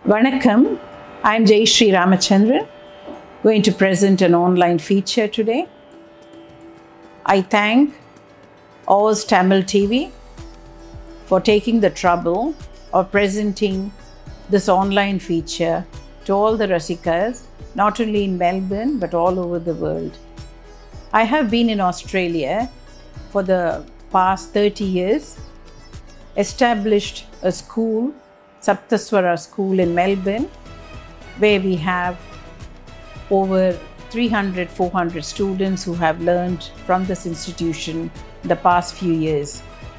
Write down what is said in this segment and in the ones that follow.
Vanakkam, I'm Jay Sri Ramachandran, going to present an online feature today. I thank Oz Tamil TV for taking the trouble of presenting this online feature to all the Rasikas, not only in Melbourne but all over the world. I have been in Australia for the past 30 years, established a school, Saptaswara School in Melbourne, where we have over 300 400 students who have learned from this institution the past few years.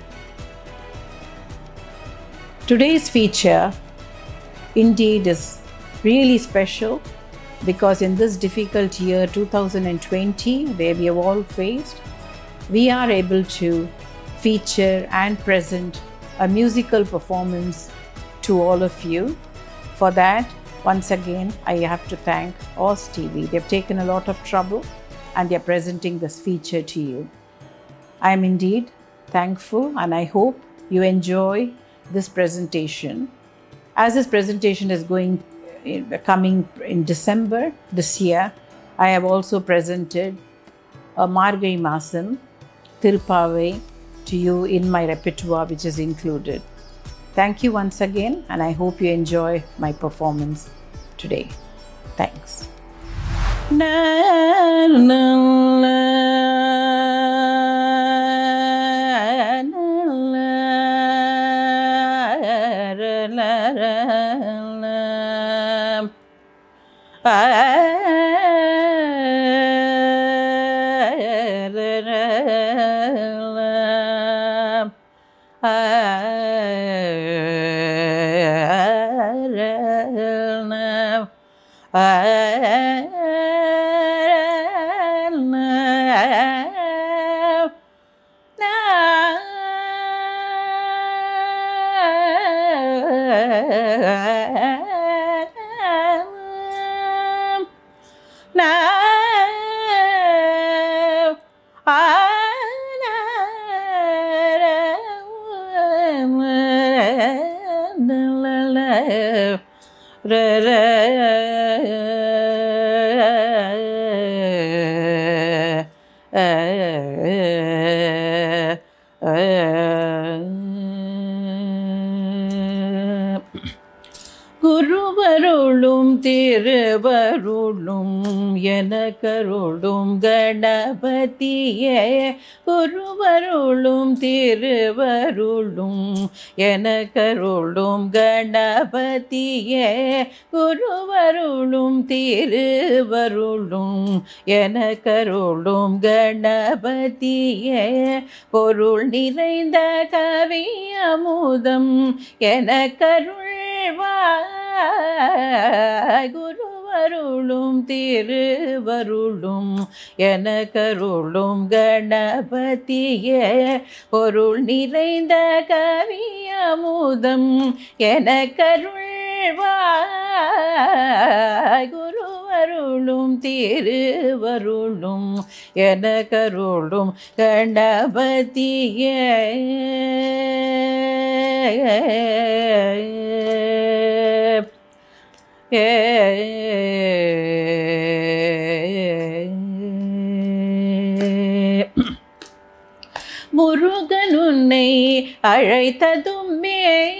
Today's feature indeed is really special because in this difficult year 2020 where we have all faced we are able to feature and present a musical performance to all of you for that once again i have to thank oz tv they've taken a lot of trouble and they're presenting this feature to you i am indeed thankful and i hope you enjoy this presentation as this presentation is going coming in December this year, I have also presented a Margai Masam Tirupavai to you in my repertoire, which is included. Thank you once again, and I hope you enjoy my performance today. Thanks. குருவருளும் திருவருளும் என கருளும் கணபதியே குருவருளும் திருவருளும் என கருளும் கணபதியே குருவருளும் திருவருளும் என கருளும் கணபதியே பொருள் நிறைந்த கவி அமுதம் என கருள் வாழ்வாய் குருவருளும் திருவருளும் என கருளும் கணபதியே பொருள் நிறைந்த கவி அமுதம் என கருள்வாய் குருவருளும் திருவருளும் என கருளும் கணபதியே முருகன் உன்னை அழைத்ததுமே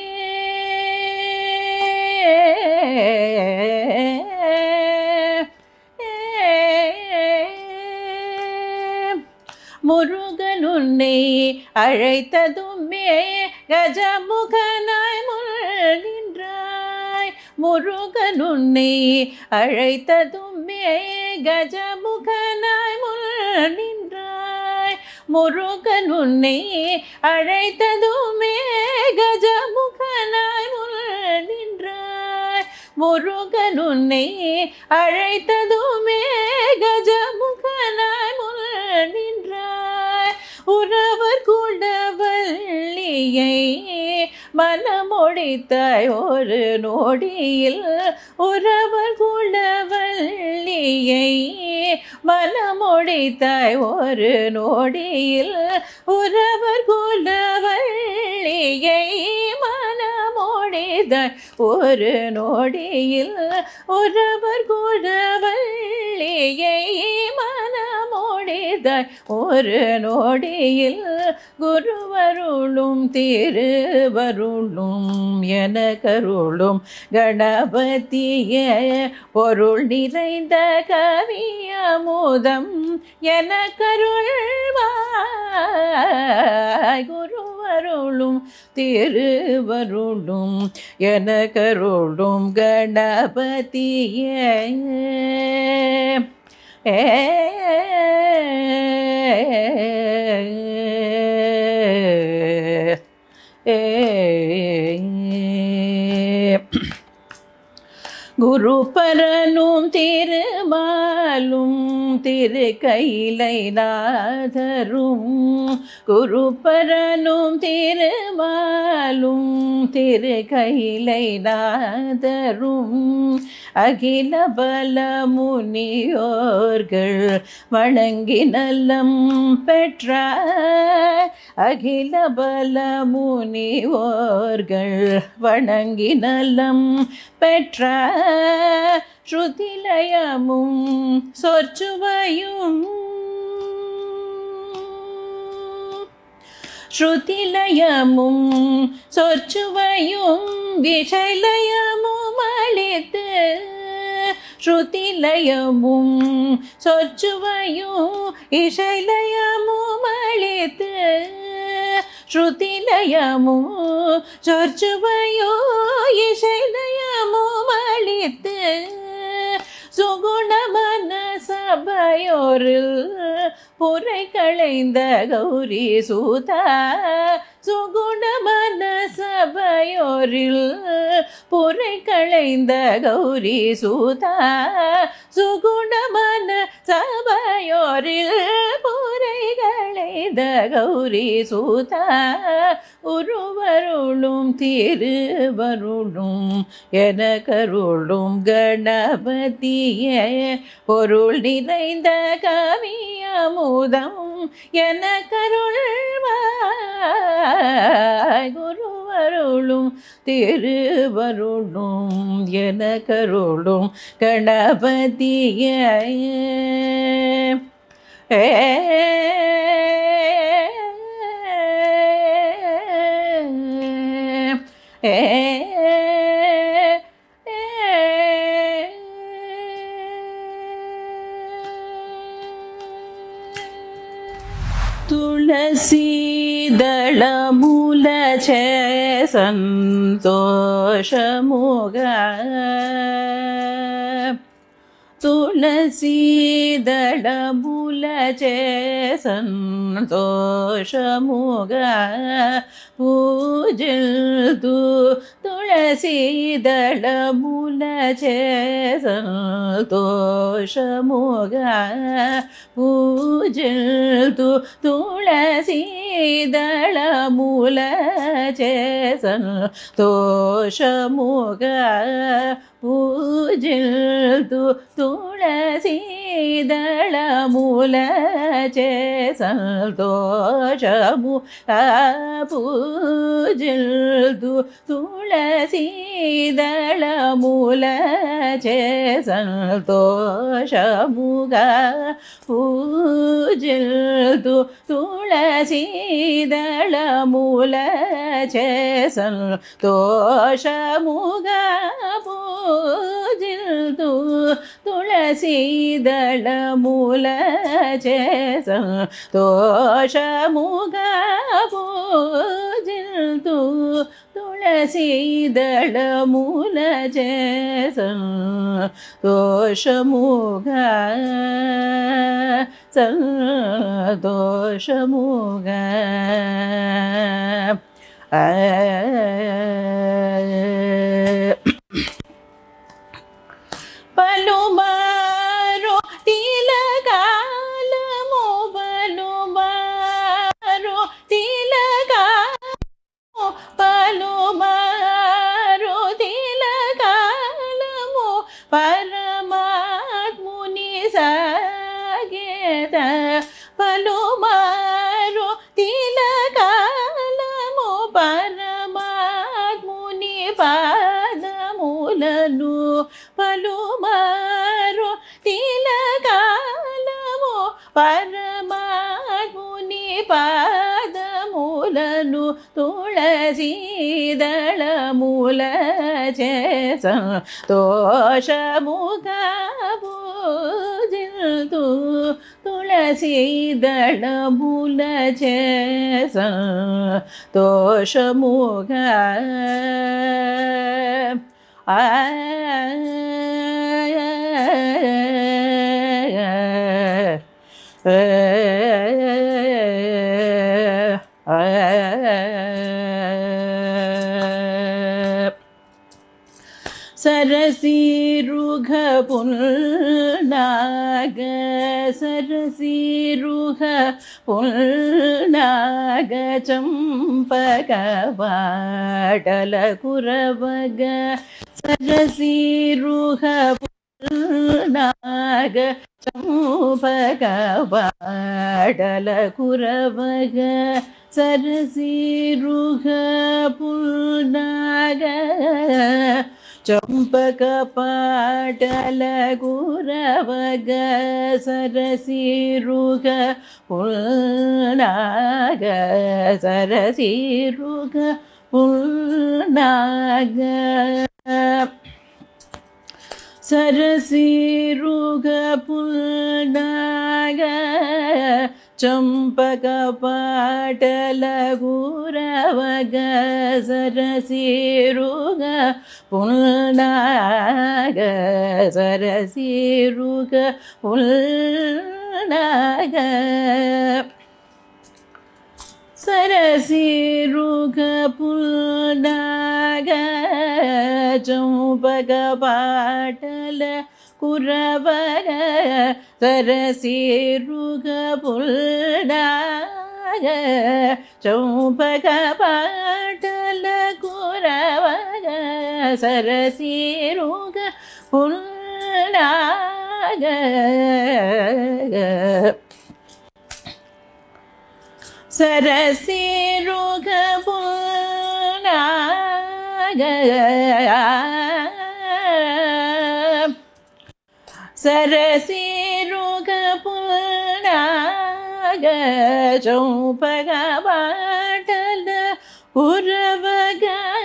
முருகன் உன்னை அழைத்ததுமே கஜமுகனாய் முன் நின்றாய் முருகன் உன்னை அழைத்ததுமே கஜமுகனாய் முன் நின்றாய் முருகன் உன்னை அழைத்ததுமே கஜமுகனாய் முன் நின்றாய் முருகன் உன்னை அழைத்ததுமே கஜமுகனாய் முன் நின்றாய் உறவர் குடவள்ளியை மனமொழித்தாய் ஒரு நொடியில் உறவர் குடவள்ளி வள்ளியை மனமுடித்தாய் ஒரு நோடியில் உறவர் குலவள்ளியை மனமுடித்தாய் ஒரு நோடியில் உறவர் குலவள்ளியை மனமுடித்தாய் ஒரு நோடியில் குருவருளும் திருவருளும் என கருளும் கணபதிய பொருள் நிறைந்த கவியமுதம் என கருள்வாய் குருவருளும் திருவருளும் என கருளும் கணபதிய ஏ குரு பரனும் திருமாலும் திரு கைலை நாதரும் குரு பரனும் திருமாலும் திரு கைலை நாதரும் அகில பல முனியோர்கள் வணங்கி நலம் பெற்ற அகில பல முனிவோர்கள் வணங்கி நலம் பெற்ற ஸ்ருதிலயமும் சொற்சுவையும் ஸ்ருதிலயமும் சொற்சுவையும் விஷலயமும் அளித்து ஸ்ருதிலயமும் சொற்சுவையும் இசைலயமும் அளித்து ஸ்ருதிலயமும் சொற்சுவையோ இசைலயமும் அளித்து சுகுணமன சபையோரில் புரை களைந்த கௌரி சூதா சுகுணமன சபையோரில் புரை களைந்த கௌரி சூதா சுகுணமன சபையோரில் புரை களைந்த கௌரி சூதா உருவருளும் திருவருளும் என கருளும் கணபதிய பொருள் நிறைந்த கவியமுதம் என கருள்வாய் குருவருளும் திருவருளும் என கருளும் கணபதிய ஏ ತುಳಸೀದಳಮೂಲ ಛೇ ಸಂತೋಷ ಮುಗ ತುಳಸೀದಳಮೂಲ ಛೇ ಸಂತೋಷ ಮುಗ పూజల్తు తులసీదళ మూల చే సంతోషముగా పూజల్తు తులసీదళ మూల చే సంతోషముగా పూజల్తు తులసీదళ మూల చే సంతోషము పూజల్తు తులసీదళ మూల చే సంతోషముగా పూజల్తు తులసీదళ మూల చే సంతోషముగా పూజిల్తు తులసీదళ మూల చే సంతోషముగా పూజిల్తు తులసీదళ మూల చే సంతోషముగా సంతోషముగా ఆ పలుమారు తిలకాలము పలుమారు తిలకాలము పలుమారు తిలకాలము పరమాత్ముని పలుమారు తిలకాలము పరమాత్ముని పాదములను తుళసీదళముల చేస దోషముగా పూజిల్తూ తుళసీదళముల చేస దోషముగా ఆ சரசீருக புல்நாக சரசீருக புல்நாக சம்பக வாடல குரவக சரசீருக புல்நாக சம்பக வாடல குரவக சரசீருக புல்நாக ಚಂಪಕ ಪಾಟಲ ಗುರವಗ ಸರಸಿರುಗ ಪುಲ್ನಾಗ ಸರಸಿರುಗ ಪುಲ್ನಾಗ ಸರಸಿರುಗ ಪುಲ್ನಾಗ ಚಂಪಕ ಪಾಟಲ ಗುರವಗ ಸರಸಿರುಗ புல்நாக சரசீருக புல்நாக சரசீருக புல்நாக சௌபக பாட்டல குரவக சரசீருக புல்நாக சௌபக பாட்டல குரவக சரசீருக புல்லாக சரசீருக புல்லாக சரசீருக புல்லாக சௌபக பாட்டல உறவக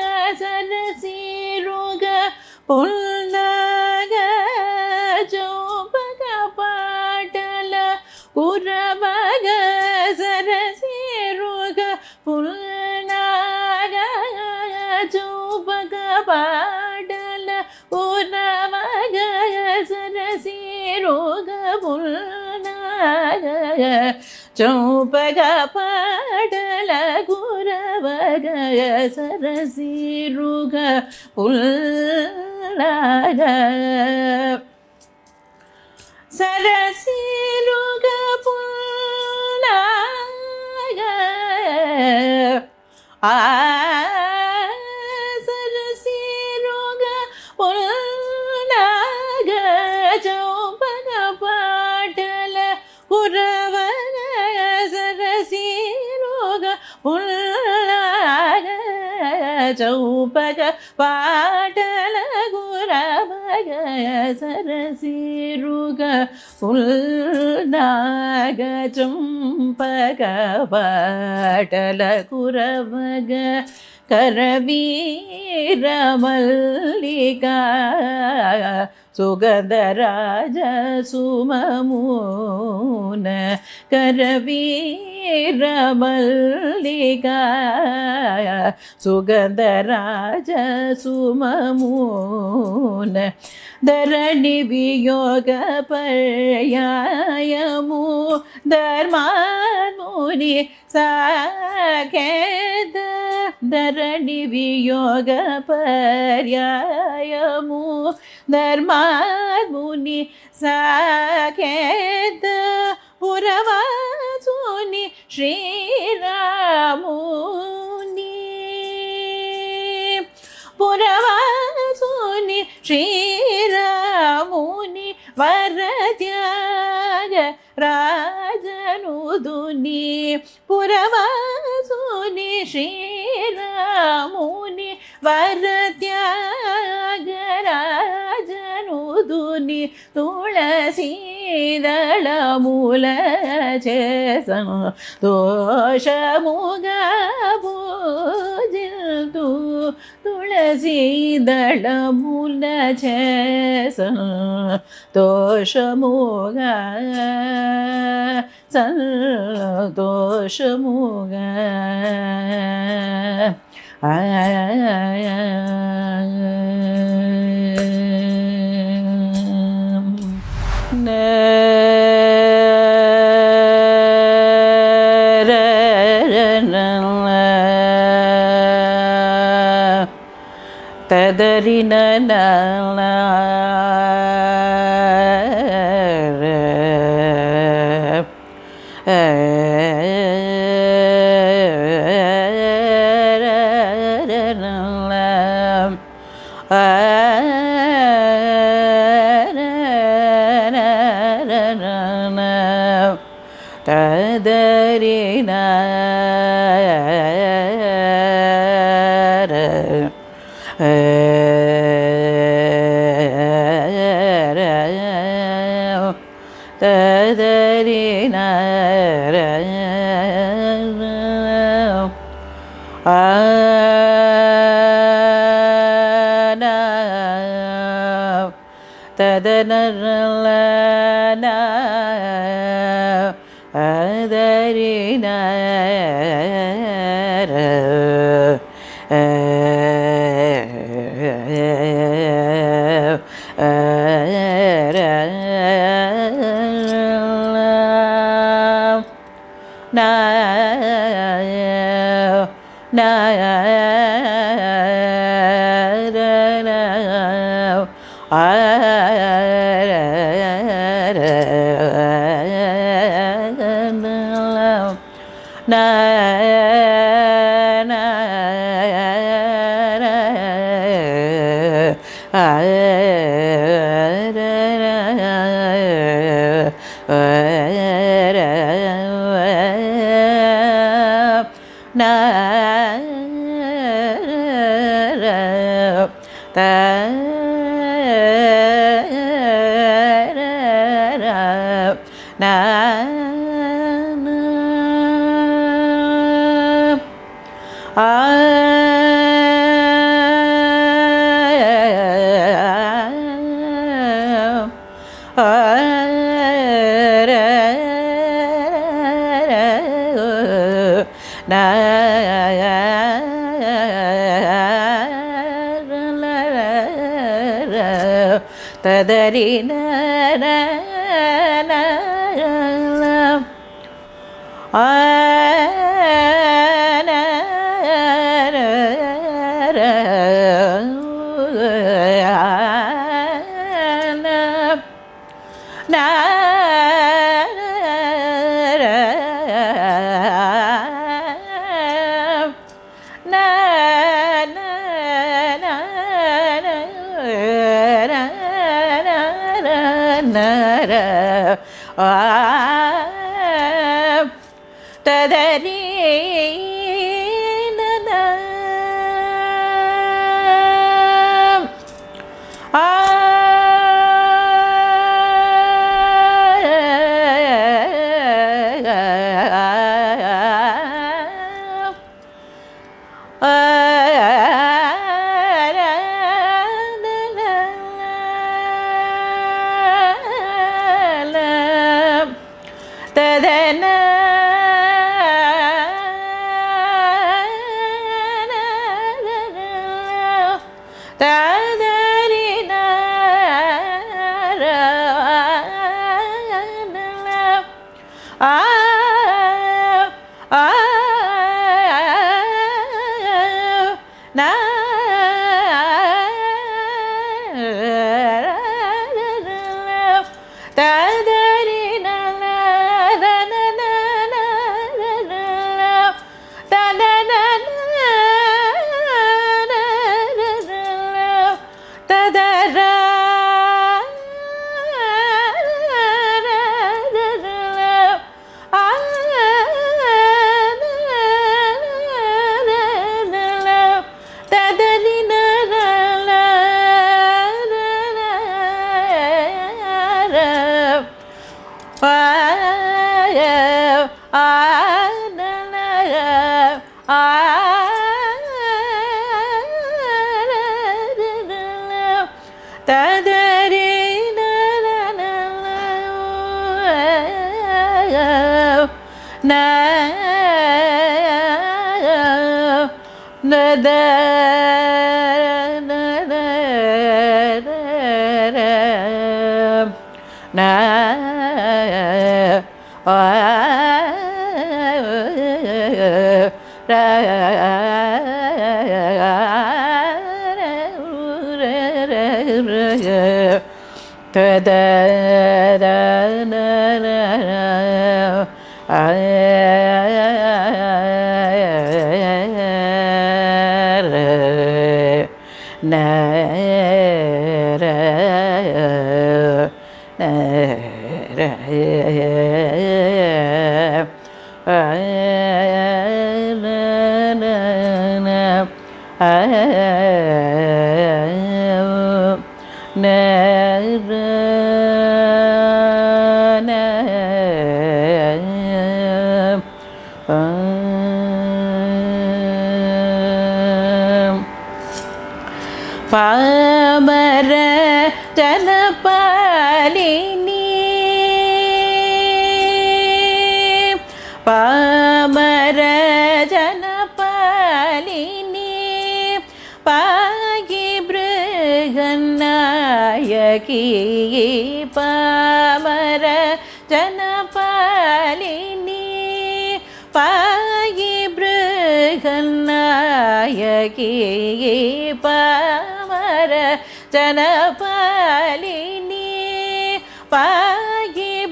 சரசீருக புல்லாக சௌபக பாட்டல உறவக சரசீருக புல்லாக சௌபக பாடல உறவக சரசீருக புல்லாக ಚೌಪಗ ಪಾಡಲ ಗುರವಗ ಸರಸಿರುಗ ಪುಲ್ಲಾಗ ಸರಸಿರುಗ ಪುಲ್ಲಾಗ ಆ ಸರಸಿರುಗ ಪುಲ್ಲಾಗ ಚೌಪಗ ಪಾಡಲ குரவக சரசீரோக உள்ளாக சௌபக பாடல குரவக சரசீருக உள்நாக சம்பக பாடல குரவக கரவீர மல்லிகா சுகந்தராஜ சுமமூன கரவீர மல்லிகா சுகந்தராஜ சுமமூன ಧರಣಿ ವಿಯೋಗ ಪರ್ಯಾಯಮು ಧರ್ಮಾನ್ಮುನಿ ಸಾಖೇದ ಧರಣಿ ವಿಯೋಗ ಪರ್ಯಾಯಮು ಧರ್ಮಾನ್ಮುನಿ ಸಾಖೇದ ಪುರವಾಸುನಿ ಶ್ರೀರಾಮುನಿ ಪುರವಾಸುನಿ ಶ್ರೀರಾಮುನಿ ವರತ್ಯಾಗ ರಾಜನುದುನಿ ಪುರವಾಸುನಿ ಶ್ರೀರಾಮುನಿ ವರತ್ಯಾಗ ರಾಜನುದುನಿ ముని తులసీదళ మూల చేసను దోషముగా పూజిల్తు తులసీదళ మూల చేసను దోషముగా సంతోషముగా ததறின ததறின ததறின ததன அதறின ததறின ததறி ததன நத ந தத ந பாமர ஜனபாலினி பாமர ஜனபாலினி பாகி பிருகநாயகி பாமர ஜனபாலினி பாகி பிருகநாயகி பாமர ஜனபாலினி பாகி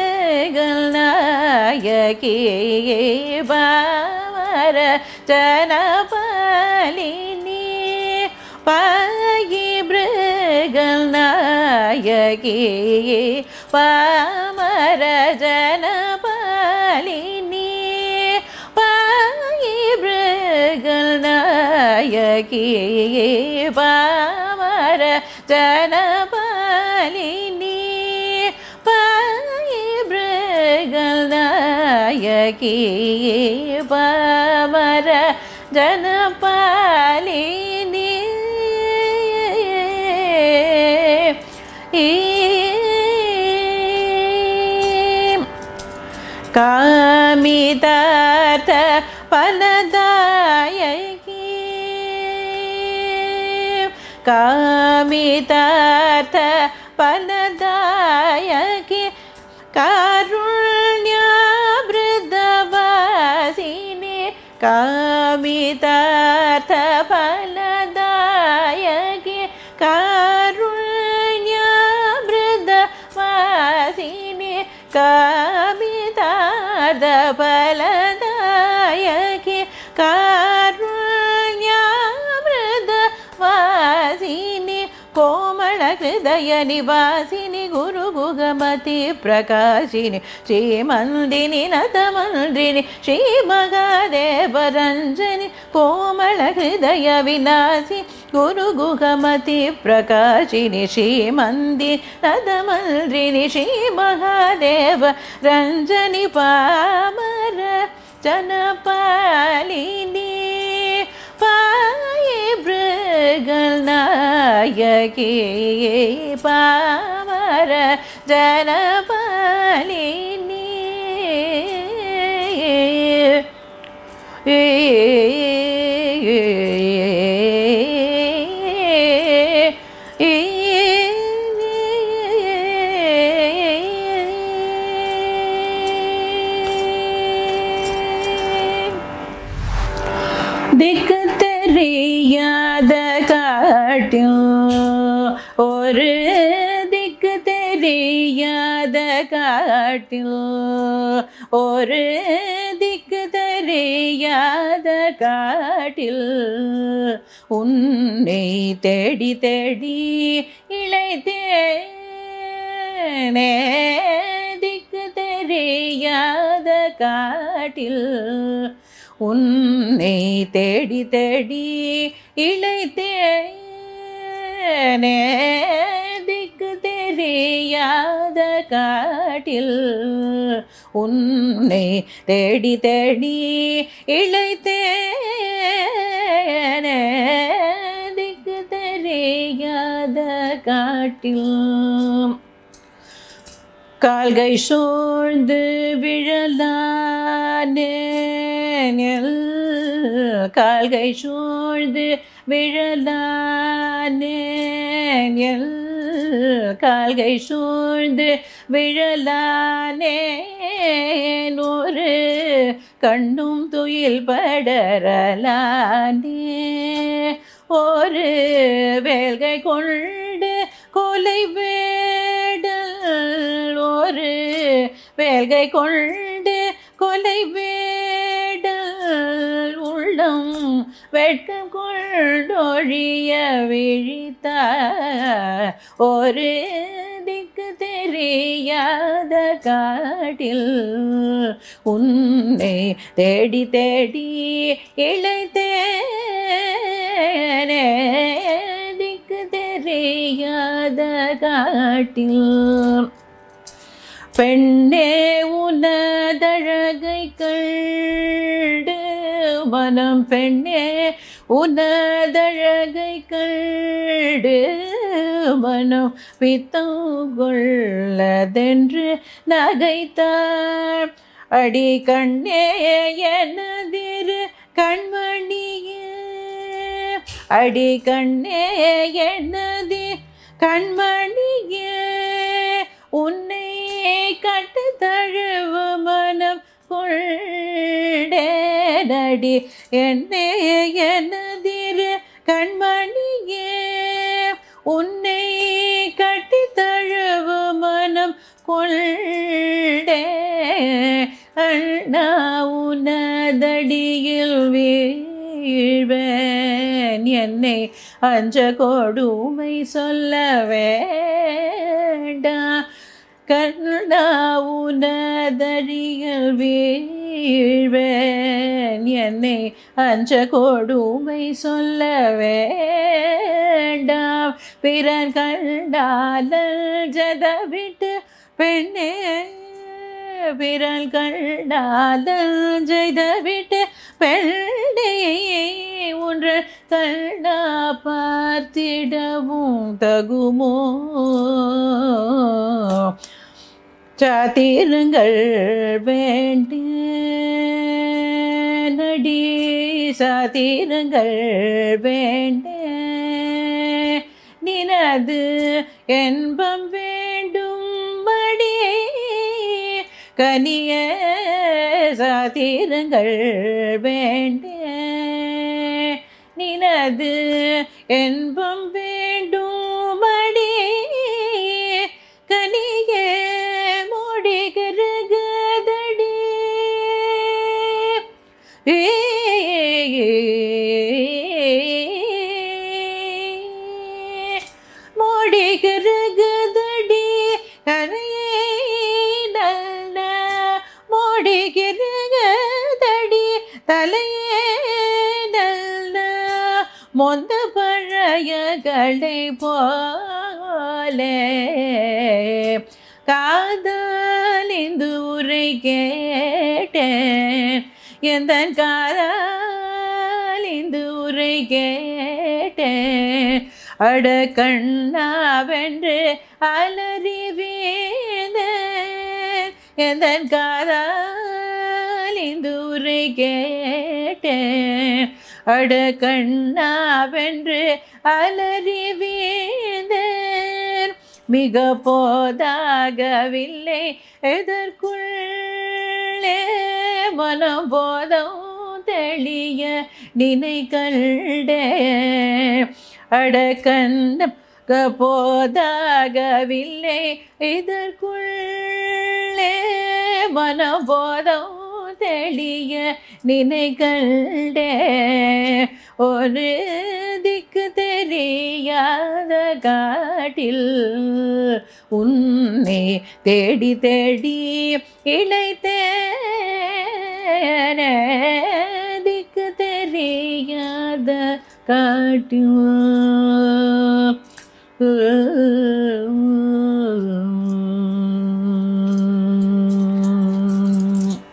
பிருகநாயகி பாமர ஜனபாலினி பாகி பிருகநாயகி பாமர ஜனபாலினி பாகி பிருகநாயகி பாமர ஜனபாலினி பாகி பிருகநாயகி பாமர ஜனபாலினி காமிதார்த்த பலதாயகி காமிதார்த்த பலதாயகி காருண்யாபிருதவாசினி காமிதார்த்த பலதாயகி காருண்யாபிருதவாசினி காமிதார்த்த பலதாயகி காருண்யாமிருதவாசினி కోమళ హృదయ నివాసిని గురు గుగమతి ప్రకాశిని శ్రీమందిని నతమంద్రిని శ్రీ మగాదేవరంజని కోమళ హృదయ వినాశి గురు గుగమతి ప్రకాశిని శ్రీమంది నతమంద్రిని శ్రీ మహాదేవ రంజని పామర జనపాలిని பாயே பிருகநாயகி பாமர ஜனபாலினி திக்கு தெரியாத காட்டில் ஒரு திக்கு தெரியாத காட்டில் ஒரு திக்கு தெரியாத காட்டில் உன்னை தேடி தேடி இழைத்தேனே திக்கு தெரியாத காட்டில் உன்னை தேடி தேடி இழைத்தேனே திக்கு தெரியாத காட்டில் உன்னை தேடி தேடி இழைத்தேனே திக்கு தெரியாத காட்டில் கால்கை சூழ்ந்து விழலானே கால்கை சூழ்ந்து விழலானே கால்கை சூழ்ந்து விழலானே ஒரு கண்ணும் துயில் படரலானே ஒரு வேல்கை கொண்டு கொலை வேடல் ஒரு வேல்கை கொண்டு கொலை வேடல் உள்ளம் வெட்கம் கொண்டொழிய விழித்த ஒரு திக்கு தெரியாத காட்டில் உன்னை தேடி தேடி இழைத்தேனே திக்கு தெரியாத காட்டில் பெண்ணே உனதழகை கண்டு மனம் பெண்ணே உனதழகை கண்டு மனம் பித்தம் கொள்ளதென்று நகைத்தார் அடி கண்ணே எனதிரு கண்மணியே அடி கண்ணே எனதி கண்மணியே உன்னை கட்டு தழுவ மனம் கொண்டேனடி என்னே எனதிரு கண்மணியே உன்னை கட்டி தழுவ மனம் கொண்டே அண்ணா உனதடியில் வீழ்வேன் என்னை அஞ்ச கொடுமை சொல்ல வேண்டாம் கண்ணா உனதடியில் வீழ்வேன் என்னை அஞ்ச கொடுமை சொல்ல வேண்டாம் பிறன் கண்டாலல் ஜதவிட்டு பெண்ணே பிறல் கண்டாலல் ஜெய்தவிட்டு பெண்ணே ஒன்று கண்ணா பார்த்திடவும் தகுமோ சாத்திருங்கள் வேண்டே நடி சாத்திருங்கள் வேண்டே நினது என்பம் வேண்டும் மடி கனிய சாத்திருங்கள் வேண்டே நினது என்பம் வேண்டும் மடி கனியே முடிகிறதடி முடிகிறதடி கனையே நல்ல முடிகிறதடி தலையே நல்ல மொந்த பழையகளை போலே காதலிந்து உரை கேட்டேன் எந்த காதலிந்து உரை கேட்டேன் அட கண்ணாவென்று அலறி வீழ்ந்தேன் எந்த காதலிந்து உரை கேட்டேன் அட கண்ணாவென்று அலறி வீழ்ந்தேன் மிக போதாகவில்லை எதற்குள்ளே மனம் போதம் தெளிய நினை கண்டே அடக்கண்டம் போதாகவில்லை இதற்குள்ளே மனபோதம் தெளிய நினை கண்டே ஒரு திக்கு தெரியாத காட்டில் உன்னை தேடி தேடி இழைத்தேனே திக்கு தெரியாத காட்டில்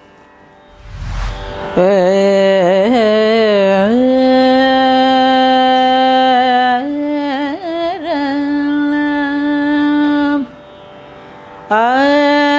ஆ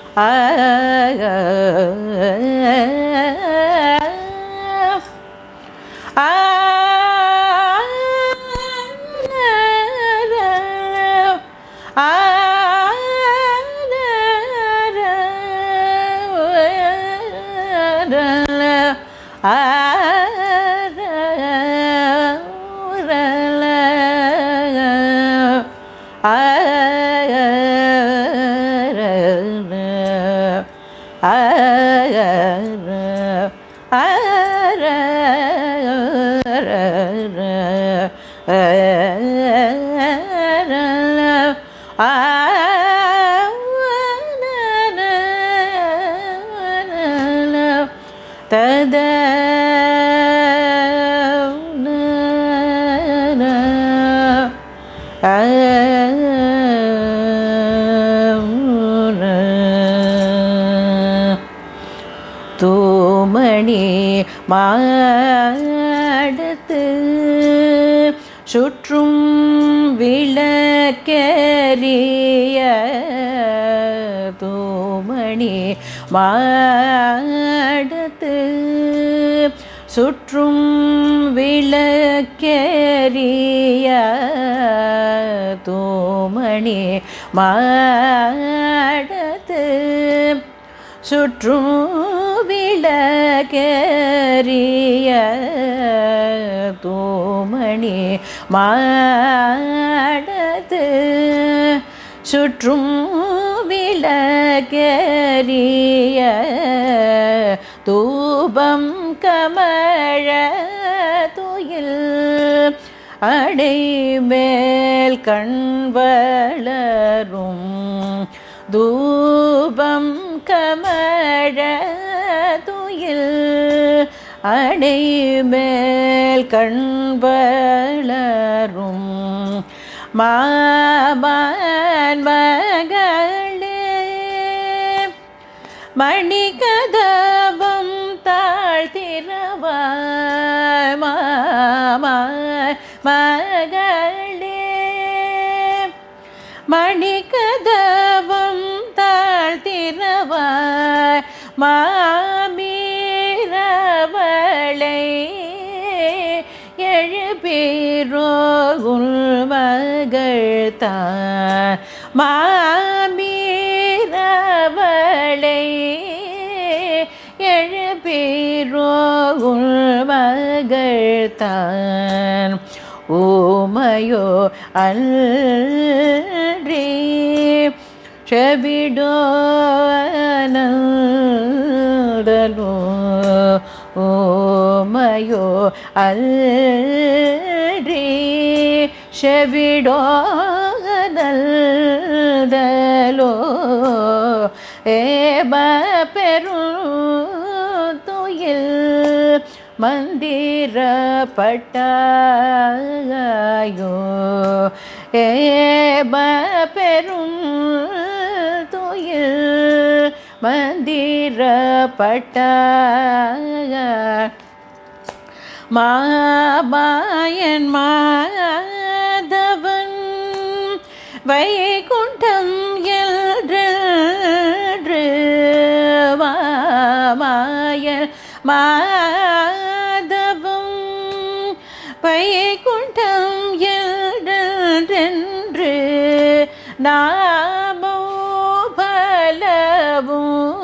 தத தூமணி மாடத்து சுற்றும் விளக்கரிய தூமணி மாடத்து சுற்றும் விளக்கரிய தூமணி மாடத்து சுற்றும் விளக்கரிய தூமணி மாடத்து சுற்றும் விளக்கரிய தூபம் கமழ துயில் அடைமேல் கண் வளரும் தூபம் கமழ துயில் அடைமேல் கண் வளரும் மாமன் மகளே மணிகதபம் தாழ்த்திரவாய் மாமாய் மகளே மணிகதபம் தாழ்த்திரவாய் மாமீரவளை எழுப்பீரோ உள் மகள் தான் மாமீரவளை எழுப்பீரோ உள் மகள் தான் ஓமையோ அல்றி செவிடோ அனந்தனோ ஓமையோ அல்றி செவிடோ அனந்தலோ ஏப பெரும் துயில் மந்திரப்பட்டாயோ ஏப பெரும் துயில் மந்திரப்பட்டாய மாபாயன் மாதவன் வைகுண்டம் எல்று மாமாயன் மாதவம் வைகுண்டம் எல்றென்று நாமோ பலவும்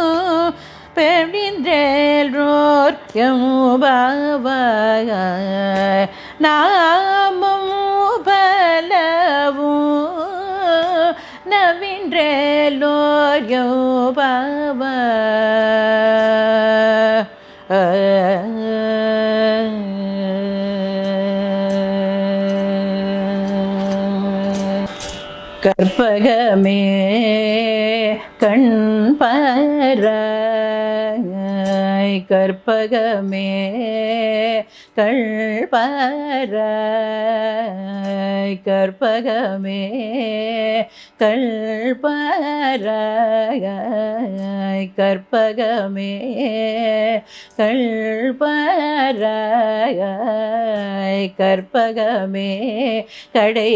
பெழின்றோர் எம்பவாய நாமம் பலவும் நவின்றோர் யோபாவ கற்பகமே கண் பாராய் கற்பகமே கண் பாராய் கற்பகமே கல்பராய் கற்பகமே கல்பராய் கற்பகமே கடை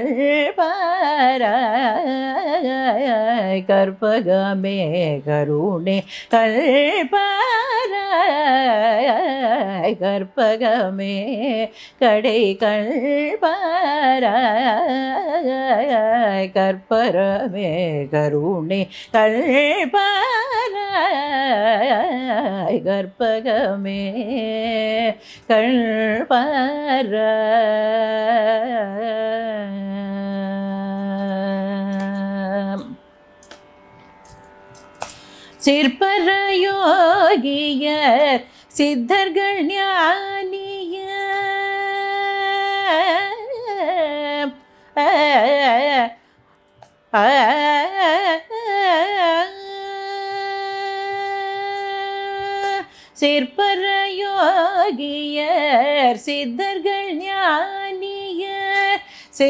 கல்பராய் கற்பகமே கருணே கல்பராய் கற்பகமே கடை கல்பராய் கற்பரமே கருணே கல்பராய் கற்பகமே கல்பர சிற்பரயோகியர் சித்தர்கள் ஞானிய சிற்பரயோகியர் சித்தர்கள் ஞானியர்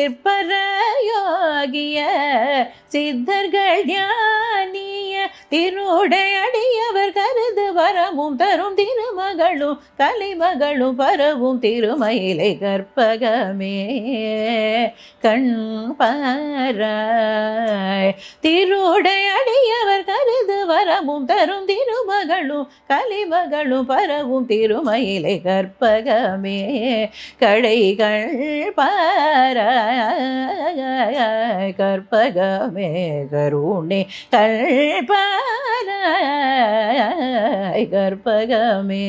சிற்பரயோகியர் சித்தர்கள் ஞானிய திருடையடியவர் கருது வரமும் தரும் திருமகளும் கலைமகளும் பரவும் திருமயிலை கற்பகமே கண் பாராய் திருடையடியவர் கருது வரமும் தரும் திருமகளும் கலைமகளும் பரவும் திருமயிலை கற்பகமே கடைகள் பாராய் கற்பகமே கருணே கல்பாராய் கற்பகமே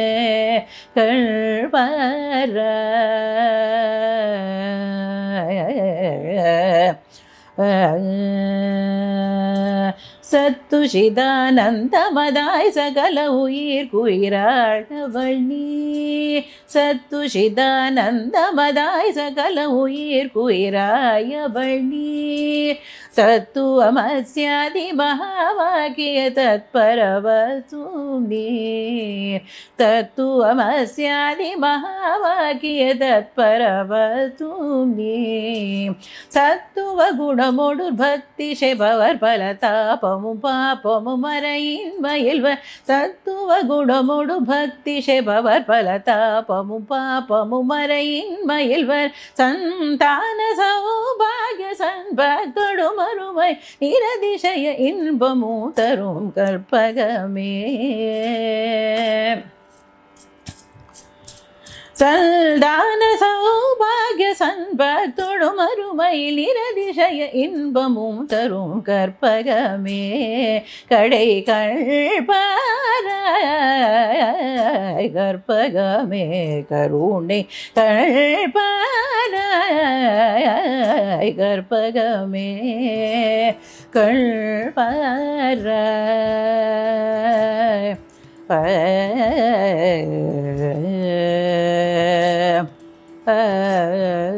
கல்பாராய் சத்துஷிதானந்தமதாய் சகல உயிர் குயிராழவள் நீ சத்துஷிதானந்தமதாய் சகல உயிர் குயிராயவள் நீ தத்துவமஸ்யாதி மகாவாக்கிய தத்பரவசூம் நீர் தத்துவமஸ்யாதி மகாவாக்கிய தத்பரவசூம் நீர் சத்துவ குணமொடு பக்தி செபவர் பல தாபமும் பாப்பமும் மறையின் மயில்வர் சத்துவ குணமொடு பக்தி செபவர் பல தாபமும் பாப்பமும் மறையின் மயில்வர் சந்தான சௌபாகிய சண்பத்தொடும் அருமை நிரதிசய இன்பமும் தரும் கற்பகமே சல்தான சௌபாகிய சண்பத்தொடும் அருமையில் நிரதிசய இன்பமும் தரும் கற்பகமே கடை கழ்பாராய் கற்பகமே கருணை கழ்பாராய் கற்பகமே கழ்பாராய் ஆ